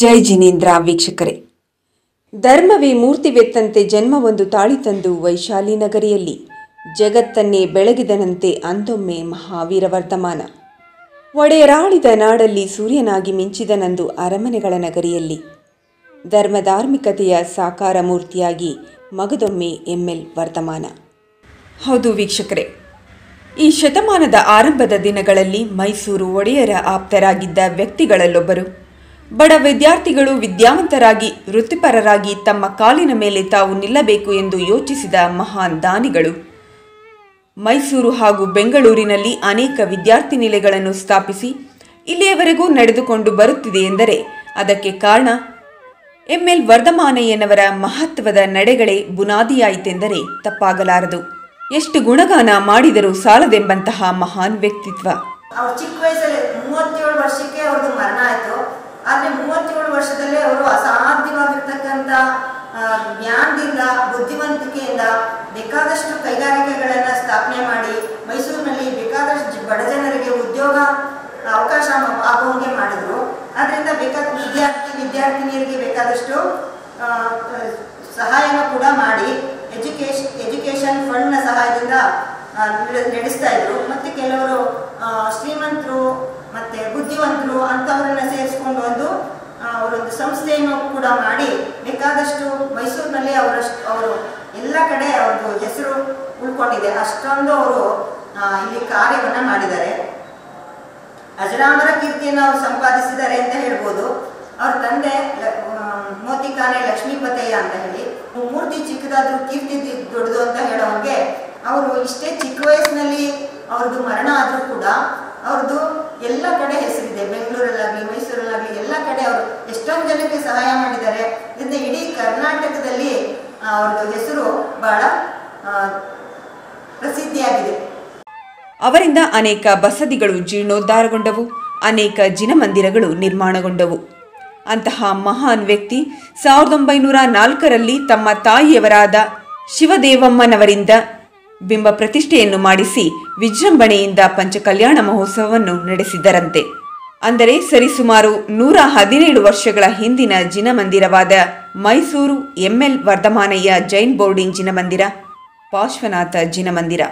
ಜೈ ಜಿನೇಂದ್ರ ವೀಕ್ಷಕರೇ ಧರ್ಮವೇ ಮೂರ್ತಿವೆತ್ತಂತೆ ಜನ್ಮವೊಂದು ತಾಳಿ ತಂದು ವೈಶಾಲಿ ನಗರಿಯಲ್ಲಿ ಜಗತ್ತನ್ನೇ ಬೆಳಗಿದನಂತೆ ಅಂದೊಮ್ಮೆ ಮಹಾವೀರ ವರ್ತಮಾನ ಒಡೆಯರಾಳಿದ ನಾಡಲ್ಲಿ ಸೂರ್ಯನಾಗಿ ಮಿಂಚಿದನಂದು ಅರಮನೆಗಳ ನಗರಿಯಲ್ಲಿ ಧರ್ಮಧಾರ್ಮಿಕತೆಯ ಸಾಕಾರ ಮೂರ್ತಿಯಾಗಿ ಮಗದೊಮ್ಮೆ ಎಂಎಲ್ ವರ್ತಮಾನ ಹೌದು ವೀಕ್ಷಕರೇ ಈ ಶತಮಾನದ ಆರಂಭದ ದಿನಗಳಲ್ಲಿ ಮೈಸೂರು ಒಡೆಯರ ಆಪ್ತರಾಗಿದ್ದ ವ್ಯಕ್ತಿಗಳಲ್ಲೊಬ್ಬರು ಬಡ ವಿದ್ಯಾರ್ಥಿಗಳು ವಿದ್ಯಾವಂತರಾಗಿ ವೃತ್ತಿಪರರಾಗಿ ತಮ್ಮ ಕಾಲಿನ ಮೇಲೆ ತಾವು ನಿಲ್ಲಬೇಕು ಎಂದು ಯೋಚಿಸಿದ ಮಹಾನ್ ದಾನಿಗಳು ಮೈಸೂರು ಹಾಗೂ ಬೆಂಗಳೂರಿನಲ್ಲಿ ಅನೇಕ ವಿದ್ಯಾರ್ಥಿ ನಿಲಯಗಳನ್ನು ಸ್ಥಾಪಿಸಿ ಇಲ್ಲಿಯವರೆಗೂ ನಡೆದುಕೊಂಡು ಬರುತ್ತಿದೆ ಎಂದರೆ ಅದಕ್ಕೆ ಕಾರಣ ಎಂಎಲ್ ವರ್ಧಮಾನಯ್ಯನವರ ಮಹತ್ವದ ನಡೆಗಳೇ ಬುನಾದಿಯಾಯಿತೆಂದರೆ ತಪ್ಪಾಗಲಾರದು ಎಷ್ಟು ಗುಣಗಾನ ಮಾಡಿದರೂ ಸಾಲದೆಂಬಂತಹ ಮಹಾನ್ ವ್ಯಕ್ತಿತ್ವ ಅವ್ರು ಚಿಕ್ಕ ವಯಸ್ಸಲ್ಲಿ ಮೂವತ್ತೇಳು ವರ್ಷಕ್ಕೆ ಅವ್ರದ್ದು ಮರಣ ಆಯ್ತು ಆದ್ರೆ ಮೂವತ್ತೇಳು ವರ್ಷದಲ್ಲೇ ಅವರು ಅಸಾಧ್ಯವಾಗಿರ್ತಕ್ಕಂಥ ಆ, ಜ್ಞಾನದಿಂದ ಬುದ್ಧಿವಂತಿಕೆಯಿಂದ ಬೇಕಾದಷ್ಟು ಕೈಗಾರಿಕೆಗಳನ್ನ ಸ್ಥಾಪನೆ ಮಾಡಿ ಮೈಸೂರಿನಲ್ಲಿ ಬೇಕಾದಷ್ಟು ಜ- ಬಡ ಜನರಿಗೆ ಉದ್ಯೋಗ ಅವಕಾಶ ಮ- ಆಗುವಂಗೆ ಮಾಡಿದ್ರು ಅದರಿಂದ ಬೇಕಾದ ವಿದ್ಯಾರ್ಥಿ ವಿದ್ಯಾರ್ಥಿನಿಯರಿಗೆ ಬೇಕಾದಷ್ಟು ಆ, ಸಹಾಯನ ಕೂಡ ಮಾಡಿ ಎಜುಕೇಶನ್ ಎಜುಕೇಶನ್ ಫಂಡ್ನ ಸಹಾಯದಿಂದ ಆ, ನಡೆ- ನಡೆಸ್ತಾ ಇದ್ರು ಮತ್ತೆ ಕೆಲವರು ಆ, ಶ್ರೀಮಂತರು ಮತ್ತೆ ಬುದ್ಧಿವಂತರು ಅಂಥವ್ರನ್ನ ಸೇರಿಸ್ಕೊಂಡು ಒಂದು ಆ, ಅವರೊಂದು ಸಂಸ್ಥೆಯನ್ನು ಕೂಡ ಮಾಡಿ ಬೇಕಾದಷ್ಟು ಮೈಸೂರಿನಲ್ಲಿ ಅವರಷ್ಟು ಅವರು ಎಲ್ಲ ಕಡೆ ಅವ್ರದ್ದು ಹೆಸರು ಉಳ್ಕೊಂಡಿದೆ ಅಷ್ಟೊಂದು ಅವರು ಆ, ಇಲ್ಲಿ ಕಾರ್ಯವನ್ನ ಮಾಡಿದ್ದಾರೆ ಅಜರಾಮರ ಕೀರ್ತಿಯನ್ನು ಅವರು ಸಂಪಾದಿಸಿದ್ದಾರೆ ಅಂತ ಹೇಳ್ಬೋದು ಅವ್ರ ತಂದೆ ಲ- ಆ, ಮೋತಿಕಾನೆ ಲಕ್ಷ್ಮೀಪತಯ್ಯ ಅಂತ ಹೇಳಿ ಮೂರ್ತಿ ಚಿಕ್ಕದಾದ್ರೂ ಕೀರ್ತಿ ದಿ- ದೊಡ್ಡದು ಅಂತ ಹೇಳೋಂಗೆ ಅವರು ಇಷ್ಟೇ ಚಿಕ್ಕ ವಯಸ್ಸಿನಲ್ಲಿ ಅವ್ರದ್ದು ಮರಣ ಆದ್ರೂ ಕೂಡ ಅವ್ರದ್ದು ಎಲ್ಲ ಕಡೆ ಹೆಸರಿದೆ ಬೆಂಗಳೂರಲ್ಲಾಗ್ಲಿ ಮೈಸೂರಲ್ಲಾಗ್ಲಿ ಎಲ್ಲ ಕಡೆ ಅವರು ಎಷ್ಟೊಂದು ಜನಕ್ಕೆ ಸಹಾಯ ಮಾಡಿದ್ದಾರೆ ಇದರಿಂದ ಇಡೀ ಕರ್ನಾಟಕದಲ್ಲಿ ಆ, ಅವ್ರದ್ದು ಹೆಸರು ಬಹಳ ಆ, ಪ್ರಸಿದ್ಧಿಯಾಗಿದೆ ಅವರಿಂದ ಅನೇಕ ಬಸದಿಗಳು ಜೀರ್ಣೋದ್ಧಾರಗೊಂಡವು ಅನೇಕ ಜಿನಮಂದಿರಗಳು ನಿರ್ಮಾಣಗೊಂಡವು ಅಂತಹ ಮಹಾನ್ ವ್ಯಕ್ತಿ ಸಾವಿರದ ಒಂಬೈನೂರ ನಾಲ್ಕರಲ್ಲಿ ತಮ್ಮ ತಾಯಿಯವರಾದ ಶಿವದೇವಮ್ಮನವರಿಂದ ಬಿಂಬ ಪ್ರತಿಷ್ಠೆಯನ್ನು ಮಾಡಿಸಿ ವಿಜೃಂಭಣೆಯಿಂದ ಪಂಚಕಲ್ಯಾಣ ಮಹೋತ್ಸವವನ್ನು ನಡೆಸಿದರಂತೆ ಅಂದರೆ ಸರಿಸುಮಾರು ನೂರ ಹದಿನೇಳು ವರ್ಷಗಳ ಹಿಂದಿನ ಜಿನಮಂದಿರವಾದ ಮೈಸೂರು ಎಂಎಲ್ ವರ್ಧಮಾನಯ್ಯ ಜೈನ್ ಬೋರ್ಡಿಂಗ್ ಜಿನಮಂದಿರ ಪಾರ್ಶ್ವನಾಥ ಜಿನಮಂದಿರ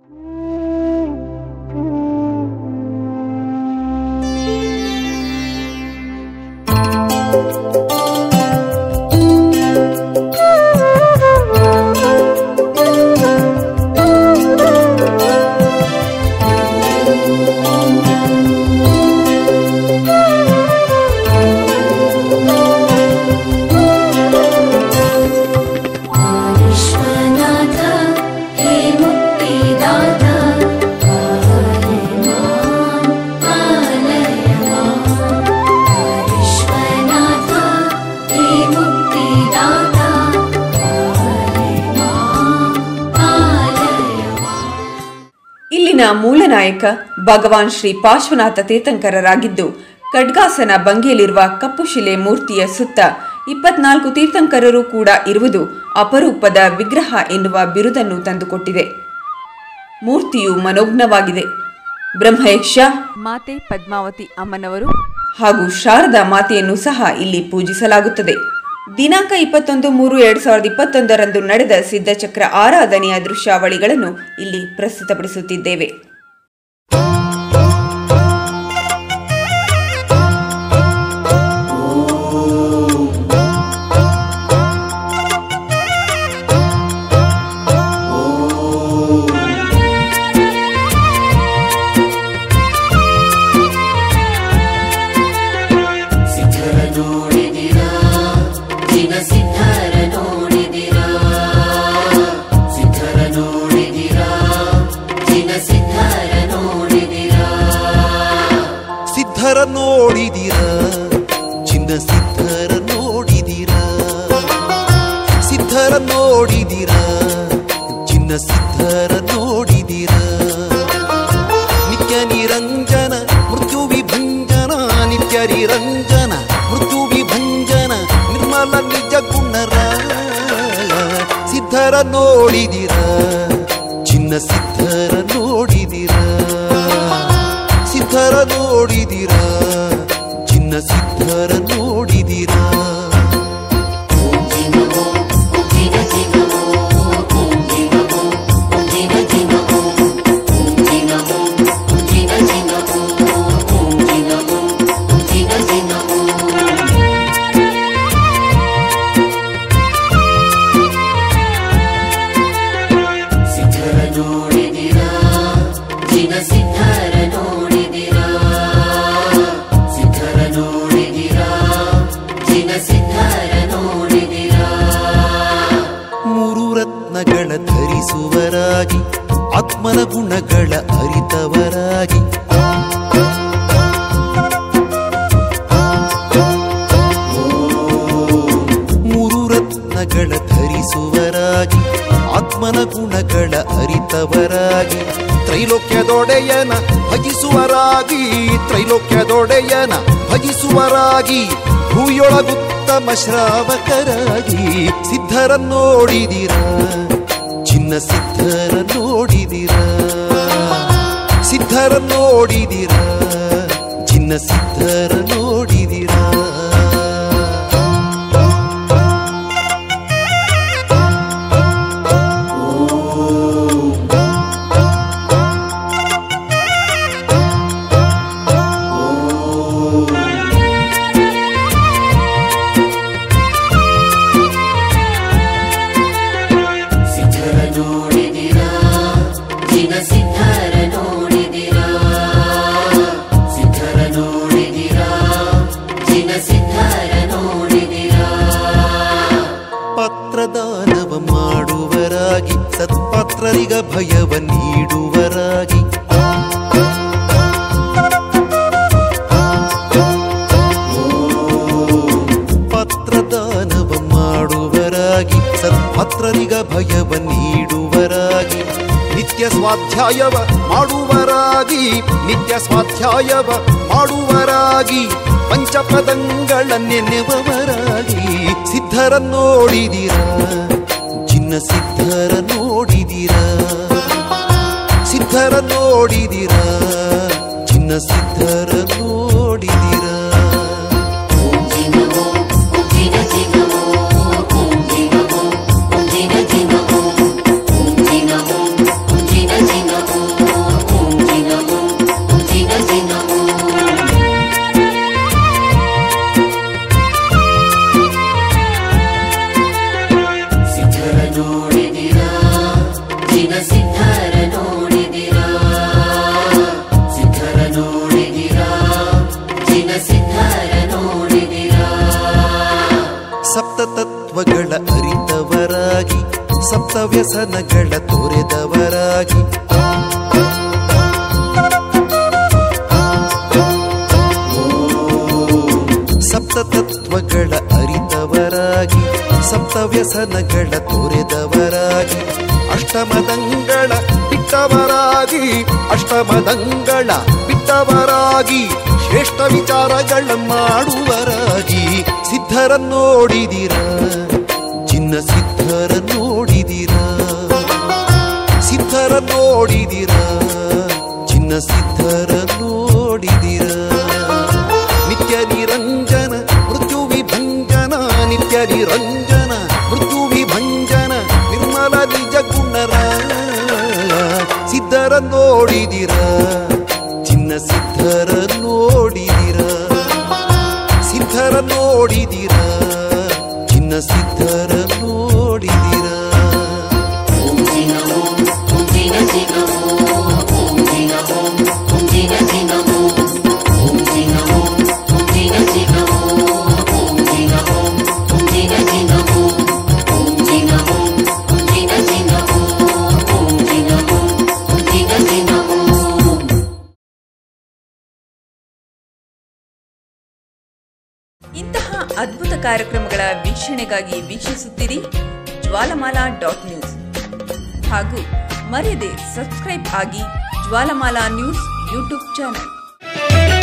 विश्वनाथ हे मुक्तिदाता पालय मां पालय मां विश्वनाथ हे मुक्तिदाता पालय मां पालय मां ಇಲ್ಲಿನ ಮೂಲ ನಾಯಕ ಭಗವಾನ್ ಶ್ರೀ ಪಾರ್ಶ್ವನಾಥ ತೀರ್ಥಂಕರರಾಗಿದ್ದು ಖಡ್ಗಾಸನ ಬಂಗಿಯಲ್ಲಿರುವ ಕಪ್ಪು ಶಿಲೆ ಮೂರ್ತಿಯ ಸುತ್ತ ಇಪ್ಪತ್ನಾಲ್ಕು ತೀರ್ಥಂಕರರು ಕೂಡ ಇರುವುದು ಅಪರೂಪದ ವಿಗ್ರಹ ಎನ್ನುವ ಬಿರುದನ್ನು ತಂದುಕೊಟ್ಟಿದೆ ಮೂರ್ತಿಯು ಮನೋಜ್ಞವಾಗಿದೆ ಬ್ರಹ್ಮಯಕ್ಷ ಮಾತೆ ಪದ್ಮಾವತಿ ಅಮ್ಮನವರು ಹಾಗೂ ಶಾರದಾ ಮಾತೆಯನ್ನು ಸಹ ಇಲ್ಲಿ ಪೂಜಿಸಲಾಗುತ್ತದೆ ದಿನಾಂಕ ಇಪ್ಪತ್ತೊಂದು ಮೂರು ಎರಡ್ ಸಾವಿರದ ಇಪ್ಪತ್ತೊಂದರಂದು ನಡೆದ ಸಿದ್ಧಚಕ್ರ ಆರಾಧನೆಯ ದೃಶ್ಯಾವಳಿಗಳನ್ನು ಇಲ್ಲಿ ಪ್ರಸ್ತುತಪಡಿಸುತ್ತಿದ್ದೇವೆ ಸಿದ್ಧರ ನೋಡಿದಿರಾ ದಿನ ಸಿದ್ಧರ ನೋಡಿದಿರಾ ಸಿದ್ಧರ ನೋಡಿದಿರಾ ದಿನ ಸಿದ್ಧರ ನೋಡಿದಿರಾ ಸಿದ್ಧರ ನೋಡಿದಿರ ಚಿನ್ನ ಸಿದ್ಧರ ನೋಡಿದಿರ ಸಿದ್ಧರ ನೋಡಿದಿರ ಚಿನ್ನ ಸಿದ್ಧರ ನೋಡಿದಿರ ನಿತ್ಯ ನಿರಂಜನ ಮೃತ್ಯು ವಿಭಂಜನ ನಿತ್ಯ ನಿರಂಜನ ಮೃತ್ಯು ವಿಭಂಜನ ನಿರ್ಮಲ ನಿಜ ಗುಣರ ಸಿದ್ಧರ ನೋಡಿದಿರ ಚಿನ್ನ ಸಿದ್ಧರ ನೋಡಿದಿರ ಸಿದ್ಧರ ನೋಡಿದಿರ ಚಿನ್ನ ಸಿದ್ಧರ ನೋಡಿದಿರ ಆತ್ಮನ ಗುಣಗಳ ಅರಿತವರಾಗಿ ಮೂರು ರತ್ನಗಳ ಧರಿಸುವರಾಗಿ ಆತ್ಮನ ಗುಣಗಳ ಅರಿತವರಾಗಿ ತ್ರೈಲೋಕ್ಯದೊಡೆಯನ ಭಜಿಸುವರಾಗಿ ತ್ರೈಲೋಕ್ಯದೊಡೆಯನ ಭಜಿಸುವರಾಗಿ ಭೂಯೊಳಗುತ್ತಮ ಶ್ರಾವಕರಾಗಿ ಸಿದ್ಧರ ನೋಡಿದಿರ ಚಿನ್ನ ಸಿದ್ಧರ ನೋಡಿದಿರ ಸಿದ್ಧರ ನೋಡಿದಿರ ಚಿನ್ನ ಸಿದ್ಧರ ನೋಡಿದಿರಾ ಸಿದ್ಧರ ನೋಡಿದಿರಾ ಜಿನ ಸಿದ್ಧರ ನೋಡಿದಿರಾ ಸಿದ್ಧರ ನೋಡಿದಿರಾ ಜಿನ ಸಿದ್ಧರ ನೋಡಿದಿರಾ ಪತ್ರದಾನವ ಮಾಡುವರಾಗಿ ಸತ್ಪಾತ್ರರಿಗ ಭಯವ ನೀಡುವರಾಗಿ ಪತ್ರದಾನವ ಮಾಡುವರಾಗಿ ಸತ್ಪಾತ್ರರಿಗ ಭಯವ ನೀಡುವರಾಗಿ ನಿತ್ಯ ಸ್ವಾಧ್ಯಾಯವ ಮಾಡುವರಾಗಿ ನಿತ್ಯ ಸ್ವಾಧ್ಯಾಯವ ಮಾಡುವರಾಗಿ ಪಂಚಪದಂಗಳ ನೆನೆವವರಾಗಿ ಸಿದ್ಧರ ನೋಡಿದಿರ ಚಿನ್ನ ಸಿದ್ಧರ ನೋಡಿದಿರ ಸಿದ್ಧರ ನೋಡಿದಿರ ಚಿನ್ನ ಸಿದ್ಧರ ನೋಡಿದಿರ ಓಂ ಜಿನ ಓಂ ಓಂ ಜಿನ ಜಿನ ಓಂ ಓಂ ಜಿನ ಓಂ ಓಂ ಜಿನ ಜಿನ ಓಂ ಓಂ ಜಿನ ಓಂ ಓಂ ಜಿನ ಜಿನ ಓಂ ಓಂ ಜಿನ ಓಂ ಓಂ ಜಿನ ಜಿನ ಓಂ ಸಿದ್ಧರ ನೋಡಿದಿರಾ ಜಿನ ಸಿದ್ಧರ ನೋಡಿದಿರಾ ಸಿದ್ಧರ ನೋಡಿದಿರಾ ಜಿನ ಸಿದ್ಧರ ನೋಡಿದಿರಾ ಸಪ್ತ ತತ್ವಗಳ ಅರಿತವರಾಗಿ ಸಪ್ತ ವ್ಯಸನಗಳ ತೊರೆದವರಾಗಿ ಸಪ್ತ ತತ್ವಗಳ ಅರಿತವರಾಗಿ ಸಪ್ತ ವ್ಯಸನಗಳ ತೊರೆದವರಾಗಿ ಅಷ್ಟಮದಂಗಳ ಬಿಟ್ಟವರಾಗಿ ಅಷ್ಟಮದಂಗಳ ಬಿಟ್ಟವರಾಗಿ ಶ್ರೇಷ್ಠ ವಿಚಾರಗಳ ಮಾಡುವರಾಗಿ ಸಿದ್ಧರ ನೋಡಿದಿರ ಚಿನ್ನ ಸಿದ್ಧರ ನೋಡಿದಿರ ಸಿದ್ಧರ ನೋಡಿದಿರ ಚಿನ್ನ ಸಿದ್ಧರ ನೋಡಿದಿರ ನಿತ್ಯ ನಿರಂಜನ ಮೃತ್ಯು ವಿಭಂಜನ ನಿತ್ಯ ನಿರಂಜನ ಮೃತ್ಯು ವಿಭಂಜನ ನಿರ್ಮಲ ನಿಜ ಗುಣರ ಸಿದ್ಧರ ನೋಡಿದಿರ ಚಿನ್ನ ಸಿದ್ಧರ ನೋಡಿದಿರ ಸಿದ್ಧರ ನೋಡಿದಿರ ಚಿನ್ನ ಸಿದ್ಧರ ನೋಡಿದಿರ ಓಂ ಜಿನ ಓಂ ಓಂ ಜಿನ ಜಿನ ಓಂ ಓಂ ಜಿನ ಓಂ ಓಂ ಜಿನ ಜಿನ ಓಂ ಓಂ ಜಿನ ಓಂ ಓಂ ಜಿನ ಜಿನ ಓಂ ಓಂ ಜಿನ ಓಂ ಓಂ ಜಿನ ಜಿನ ಓಂ ಓಂ ಜಿನ ಓಂ ಓಂ ಜಿನ ಜಿನ ಓಂ ಓಂ ಜಿನ ಓಂ ಓಂ ಜಿನ ಜಿನ ಓಂ ಇಂತಹ ಅದ್ಭುತ ಕಾರ್ಯಕ್ರಮಗಳ ವೀಕ್ಷಣೆಗಾಗಿ ವೀಕ್ಷಿಸುತ್ತೀರಿ ಜ್ವಾಲಮಾಲಾ ಡಾಟ್ ನ್ಯೂಸ್ ಹಾಗೂ ಮರೆಯದೆ ಸಬ್ಸ್ಕ್ರೈಬ್ ಆಗಿ ಜ್ವಾಲಮಾಲಾ ನ್ಯೂಸ್ ಯೂಟ್ಯೂಬ್ ಚಾನೆಲ್